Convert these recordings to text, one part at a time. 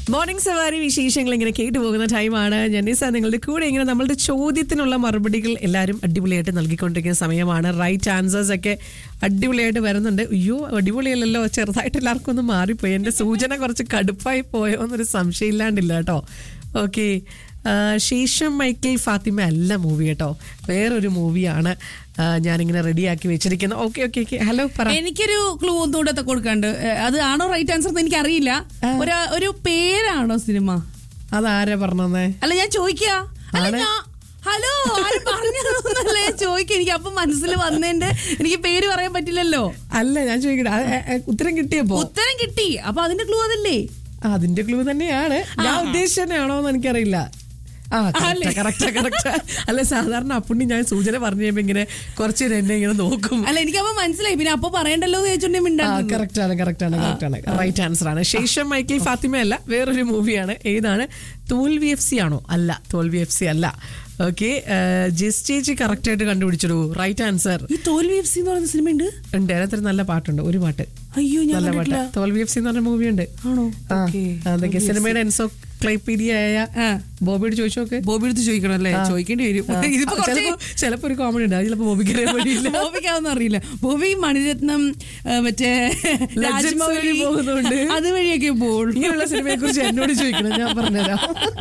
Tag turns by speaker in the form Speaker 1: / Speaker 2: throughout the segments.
Speaker 1: Morning സവാരി വിശേഷങ്ങൾ ഇങ്ങനെ കേട്ടു പോകുന്ന ടൈമാണ് ജനീസ നിങ്ങളുടെ കൂടെ ഇങ്ങനെ നമ്മളുടെ ചോദ്യത്തിനുള്ള മറുപടികൾ എല്ലാവരും അടിപൊളിയായിട്ട് നൽകിക്കൊണ്ടിരിക്കുന്ന സമയമാണ് റൈറ്റ് ആൻസേഴ്സ് ഒക്കെ അടിപൊളിയായിട്ട് വരുന്നുണ്ട് അയ്യോ അടിപൊളിയല്ലല്ലോ ചെറുതായിട്ട് എല്ലാവർക്കും ഒന്ന് മാറിപ്പോയി എൻ്റെ സൂചന കുറച്ച് കടുപ്പായി പോയോ എന്നൊരു സംശയമില്ലാണ്ടില്ല കേട്ടോ ഓക്കെ ശേഷം മൈക്കിൾ ഫാത്തിമ അല്ല മൂവി കേട്ടോ വേറൊരു മൂവിയാണ് ഞാനിങ്ങനെ റെഡിയാക്കി വെച്ചിരിക്കുന്നത് ഓക്കെ ഓക്കെ ഓക്കെ ഹലോ പറ
Speaker 2: എനിക്കൊരു ക്ലൂ ഒന്നുകൂടെ കൊടുക്കാണ്ട് ഏ, അത് ആണോ റൈറ്റ് ആൻസർ എന്ന് എനിക്കറിയില്ല ഒരു ഒരു പേരാണോ സിനിമ
Speaker 1: അതാരാ പറഞ്ഞേ
Speaker 2: അല്ല ഞാൻ ചോദിക്കുക അല്ല ഞാൻ ഹലോ ആരും പറഞ്ഞല്ല ഞാൻ ചോദിക്കുക എനിക്ക് അപ്പൊ മനസ്സിൽ വന്നതിന്റെ എനിക്ക് പേര് പറയാൻ പറ്റില്ലല്ലോ
Speaker 1: അല്ല ഞാൻ ചോദിക്കട്ടെ ആ, ആ, ആ, ഉത്തരം കിട്ടിയപ്പോ
Speaker 2: ഉത്തരം കിട്ടി അപ്പൊ അതിന്റെ ക്ലൂ അതല്ലേ
Speaker 1: ആ, അതിന്റെ ക്ലൂ തന്നെയാണ് ഞാൻ ഉദ്ദേശിച്ചതാണോ എന്ന് എനിക്കറിയില്ല ആ
Speaker 2: അല്ലേ?
Speaker 1: കറക്റ്റ് കറക്റ്റ് അല്ല സാധാരണ അപ്പുണ്ണി ഞാൻ സൂചന പറഞ്ഞു കഴിയുമ്പോ ഇങ്ങനെ കുറച്ച് നേരം എന്നെ ഇങ്ങനെ നോക്കും
Speaker 2: അല്ല എനിക്കപ്പോ മനസ്സിലായി പിന്നെ അപ്പൊ പറയണ്ടല്ലോ എന്ന്
Speaker 1: ആ
Speaker 2: ചോദിച്ചോണ്ടേ മിണ്ടാ
Speaker 1: കറക്റ്റ് ആണ് കറക്റ്റ് ആണ് കറക്റ്റ് ആണ് റൈറ്റ് ആൻസർ ആണ് ശേഷം മൈക്കിൾ ഫാത്തിമ അല്ല വേറൊരു മൂവിയാണ് ഏതാണ് തോൽവി എഫ് സി ആണോ അല്ല തോൽവി എഫ് സി അല്ല ഓക്കെ ജസ്റ്റ് ചേച്ചി കറക്റ്റ് ആയിട്ട് കണ്ടുപിടിച്ചിടൂ റൈറ്റ് ആൻസർ
Speaker 2: ഈ തോൽവി എഫ് സി എന്ന് പറയുന്ന സിനിമ ഉണ്ട്
Speaker 1: ഉണ്ട് അതിനകത്തൊരു നല്ല പാട്ടുണ്ട് ഒരു പാട്ട്
Speaker 2: അയ്യോ ഞാൻ
Speaker 1: നല്ല പാട്ട്
Speaker 2: കണ്ടിട്ടില്ല
Speaker 1: തോൽവി എഫ് സി എന്ന് പറഞ്ഞ മൂവി ഉണ്ട്
Speaker 2: ആണോ
Speaker 1: ആ,
Speaker 2: Okay.
Speaker 1: അതൊക്കെ സിനിമയുടെ എൻസോക്ലൈപ്പീഡിയ ആയ
Speaker 2: ആ.
Speaker 1: ബോബിയോട് ചോദിച്ചു നോക്ക്
Speaker 2: ബോബി എടുത്ത് ചോദിക്കണം അല്ലേ ചോദിക്കേണ്ടി വരും ഇതിപ്പോ കുറച്ച്
Speaker 1: ചിലപ്പോ ചിലപ്പോ ഒരു കോമഡി ഉണ്ട് അത് ചിലപ്പോ ബോബിക്ക് അറിയാൻ വഴിയില്ല
Speaker 2: ബോബിക്കാവൊന്നും അറിയില്ല ബോബി മണിരത്നം ആ, മറ്റേ
Speaker 1: Legends
Speaker 2: രാജ്മൗലി
Speaker 1: വഴി പോകുന്നുണ്ട്.
Speaker 2: അതുവഴിയൊക്കെ പോകുള്ളൂ
Speaker 1: ഇങ്ങനെയുള്ള സിനിമയെ കുറിച്ച് എന്നോട് ചോദിക്കണം ഞാൻ പറഞ്ഞുതരാം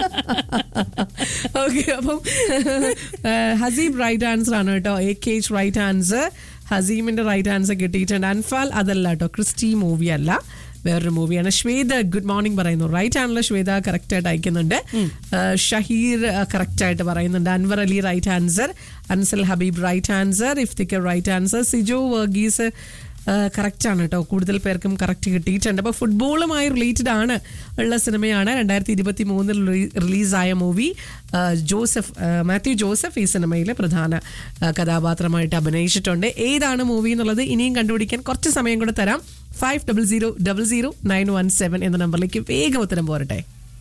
Speaker 1: ഓക്കെ അപ്പം ഏഹ്, ഹസീബ് റൈറ്റ് ആൻസർ ആണ് കേട്ടോ A K H right answer ഹസീമിന്റെ റൈറ്റ് ആൻസർ കിട്ടിയിട്ടുണ്ട് അൻഫാൽ അതല്ല കേട്ടോ ക്രിസ്റ്റി മൂവി അല്ല വേറൊരു മൂവിയാണ് ശ്വേത ഗുഡ് മോർണിംഗ് പറയുന്നു റൈറ്റ് ആണല്ലോ ശ്വേത കറക്റ്റ് ആയിട്ട് അയക്കുന്നുണ്ട് ഏഹ്, ഷഹീർ കറക്റ്റ് ആയിട്ട് പറയുന്നുണ്ട് Anwar Ali right answer Ansal Habeeb right answer Iftikhar right answer Sijo Varghese correct ആണ് കേട്ടോ കൂടുതൽ പേർക്കും കറക്റ്റ് കിട്ടിയിട്ടുണ്ട് അപ്പോൾ ഫുട്ബോളുമായി റിലേറ്റഡ് ആണ് ഉള്ള സിനിമയാണ് രണ്ടായിരത്തി ഇരുപത്തി മൂന്നിൽ റിലീസായ മൂവി ജോസഫ് ആ, മാത്യു ജോസഫ് ഈ സിനിമയിലെ പ്രധാന ആ, കഥാപാത്രമായിട്ട് അഭിനയിച്ചിട്ടുണ്ട് ഏതാണ് മൂവി എന്നുള്ളത് ഇനിയും കണ്ടുപിടിക്കാൻ കുറച്ച് സമയം കൂടെ തരാം five double zero double zero nine one seven എന്ന നമ്പറിലേക്ക് വേഗം ഉത്തരം പോരട്ടെ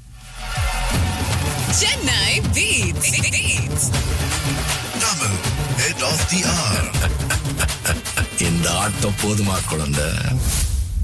Speaker 3: Chennai Beats. Beats.
Speaker 4: Tamil, head of the hour.
Speaker 5: இந்த ஆட்டம் போதுமா குழந்தை